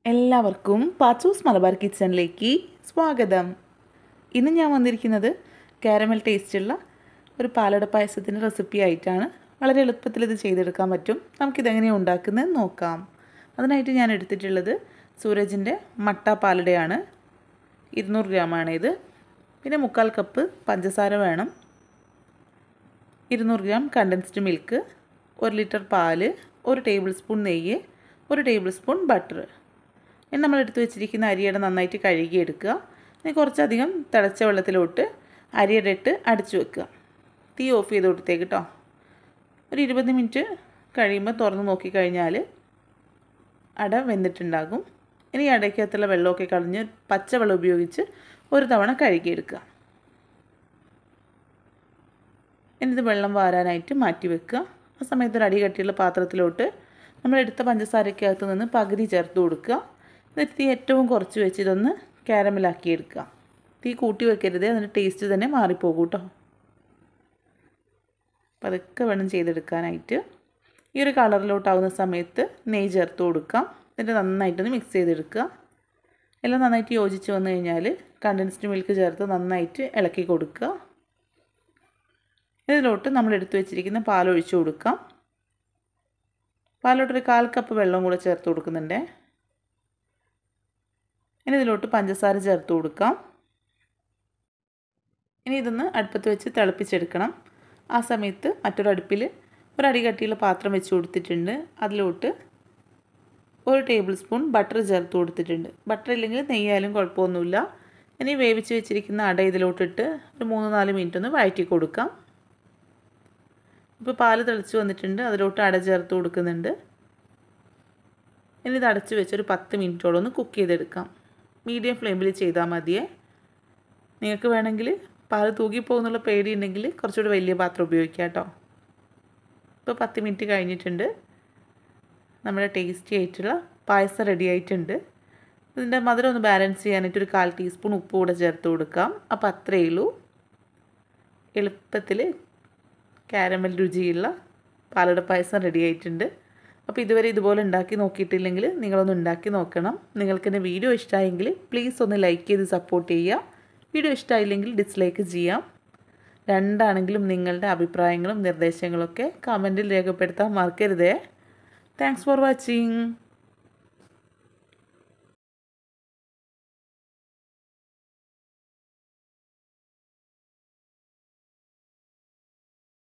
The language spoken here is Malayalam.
എല്ലാവർക്കും പാച്ചൂസ് മലബാർ കിച്ചണിലേക്ക് സ്വാഗതം ഇന്ന് ഞാൻ വന്നിരിക്കുന്നത് കാരമൽ ടേസ്റ്റുള്ള ഒരു പാലട പായസത്തിൻ്റെ റെസിപ്പി ആയിട്ടാണ് വളരെ എളുപ്പത്തിൽ ഇത് ചെയ്തെടുക്കാൻ പറ്റും നമുക്കിതെങ്ങനെയാണ് ഉണ്ടാക്കുന്നത് നോക്കാം അതിനായിട്ട് ഞാൻ എടുത്തിട്ടുള്ളത് സൂരജിൻ്റെ മട്ട പാലടയാണ് ഇരുന്നൂറ് ഗ്രാമാണ് ഇത് പിന്നെ മുക്കാൽ കപ്പ് പഞ്ചസാര വേണം ഇരുന്നൂറ് ഗ്രാം കണ്ടൻസ്ഡ് മിൽക്ക് ഒരു ലിറ്റർ പാല് ഒരു ടേബിൾ സ്പൂൺ നെയ്യ് ഒരു ടേബിൾ സ്പൂൺ ബട്ടർ ഇനി നമ്മൾ എടുത്തു വെച്ചിരിക്കുന്ന അരിയുടെ നന്നായിട്ട് കഴുകിയെടുക്കുക ഇനി കുറച്ചധികം തിളച്ച വെള്ളത്തിലോട്ട് അരിയുടെ ഇട്ട് അടച്ചു വെക്കുക തീ ഓഫ് ചെയ്ത് കൊടുത്തേക്ക് കേട്ടോ ഒരു ഇരുപത് മിനിറ്റ് കഴിയുമ്പോൾ തുറന്ന് നോക്കിക്കഴിഞ്ഞാൽ അട വെന്തിട്ടുണ്ടാകും ഇനി അടയ്ക്കകത്തുള്ള വെള്ളമൊക്കെ കളഞ്ഞ് പച്ചവെള്ളം ഉപയോഗിച്ച് ഒരു തവണ കഴുകിയെടുക്കുക എന്നിത് വെള്ളം വാരാനായിട്ട് മാറ്റി വെക്കുക ആ സമയത്ത് ഒരു അടി കട്ടിയുള്ള പാത്രത്തിലോട്ട് നമ്മൾ എടുത്ത പഞ്ചസാരക്കകത്ത് നിന്ന് പകുതി ചേർത്ത് കൊടുക്കുക എന്നിട്ട് തീ ഏറ്റവും കുറച്ച് വെച്ച് ഇതൊന്ന് കാരമലാക്കി എടുക്കുക തീ കൂട്ടി വെക്കരുത് അതിൻ്റെ ടേസ്റ്റ് തന്നെ മാറിപ്പോകും കേട്ടോ അപ്പോൾ അതൊക്കെ വേണം ചെയ്തെടുക്കാനായിട്ട് ഈ ഒരു കളറിലോട്ടാവുന്ന സമയത്ത് നെയ്യ് ചേർത്ത് കൊടുക്കാം എന്നിട്ട് നന്നായിട്ടൊന്ന് മിക്സ് ചെയ്തെടുക്കുക എല്ലാം നന്നായിട്ട് യോജിച്ച് വന്നു കഴിഞ്ഞാൽ കണ്ടൻസ്ഡ് മിൽക്ക് ചേർത്ത് നന്നായിട്ട് ഇളക്കി കൊടുക്കുക ഇതിലോട്ട് നമ്മൾ എടുത്തു വെച്ചിരിക്കുന്ന പാലൊഴിച്ച് കൊടുക്കാം പാലോട്ടൊരു കാൽ കപ്പ് വെള്ളം കൂടെ ചേർത്ത് കൊടുക്കുന്നുണ്ട് ഇനി ഇതിലോട്ട് പഞ്ചസാര ചേർത്ത് കൊടുക്കാം ഇനി ഇതൊന്ന് അടുപ്പത്ത് വെച്ച് തിളപ്പിച്ചെടുക്കണം ആ സമയത്ത് മറ്റൊരു അടുപ്പിൽ ഒരു അടി കട്ടിയുള്ള പാത്രം വെച്ച് കൊടുത്തിട്ടുണ്ട് അതിലോട്ട് ഒരു ടേബിൾ സ്പൂൺ ബട്ടർ ചേർത്ത് കൊടുത്തിട്ടുണ്ട് ബട്ടർ ഇല്ലെങ്കിൽ നെയ്യായാലും കുഴപ്പമൊന്നുമില്ല ഇനി വേവിച്ച് വെച്ചിരിക്കുന്ന അട ഇതിലോട്ടിട്ട് ഒരു മൂന്ന് നാല് മിനിറ്റ് ഒന്ന് വഴറ്റി കൊടുക്കാം ഇപ്പോൾ പാല് തിളച്ച് വന്നിട്ടുണ്ട് അതിലോട്ട് അട ചേർത്ത് കൊടുക്കുന്നുണ്ട് ഇനി ഇത് അടച്ച് വെച്ചൊരു പത്ത് മിനിറ്റോളം ഒന്ന് കുക്ക് ചെയ്തെടുക്കാം മീഡിയം ഫ്ലെയിമിൽ ചെയ്താൽ മതിയേ നിങ്ങൾക്ക് വേണമെങ്കിൽ പാല് തൂകിപ്പോകുന്നുള്ള പേടിയുണ്ടെങ്കിൽ കുറച്ചുകൂടി വലിയ പാത്രം ഉപയോഗിക്കാം കേട്ടോ ഇപ്പോൾ പത്ത് മിനിറ്റ് കഴിഞ്ഞിട്ടുണ്ട് നമ്മുടെ ടേസ്റ്റി ആയിട്ടുള്ള പായസം റെഡി ആയിട്ടുണ്ട് ഇതിൻ്റെ മധുരം ഒന്ന് ബാലൻസ് ചെയ്യാനായിട്ട് ഒരു കാൽ ടീസ്പൂൺ ഉപ്പ് കൂടെ ചേർത്ത് കൊടുക്കാം അപ്പോൾ അത്രയേ ഉള്ളൂ എളുപ്പത്തിൽ കാരമൽ രുചിയുള്ള പാലട പായസം റെഡി ആയിട്ടുണ്ട് അപ്പോൾ ഇതുവരെ ഇതുപോലെ ഉണ്ടാക്കി നോക്കിയിട്ടില്ലെങ്കിൽ നിങ്ങളൊന്ന് ഉണ്ടാക്കി നോക്കണം നിങ്ങൾക്ക് എൻ്റെ വീഡിയോ ഇഷ്ടമായെങ്കിൽ പ്ലീസ് ഒന്ന് ലൈക്ക് ചെയ്ത് സപ്പോർട്ട് ചെയ്യുക വീഡിയോ ഇഷ്ടമായില്ലെങ്കിൽ ഡിസ്ലൈക്ക് ചെയ്യാം രണ്ടാണെങ്കിലും നിങ്ങളുടെ അഭിപ്രായങ്ങളും നിർദ്ദേശങ്ങളൊക്കെ കമൻറ്റിൽ രേഖപ്പെടുത്താൻ മറക്കരുതേ താങ്ക്സ് ഫോർ വാച്ചിങ്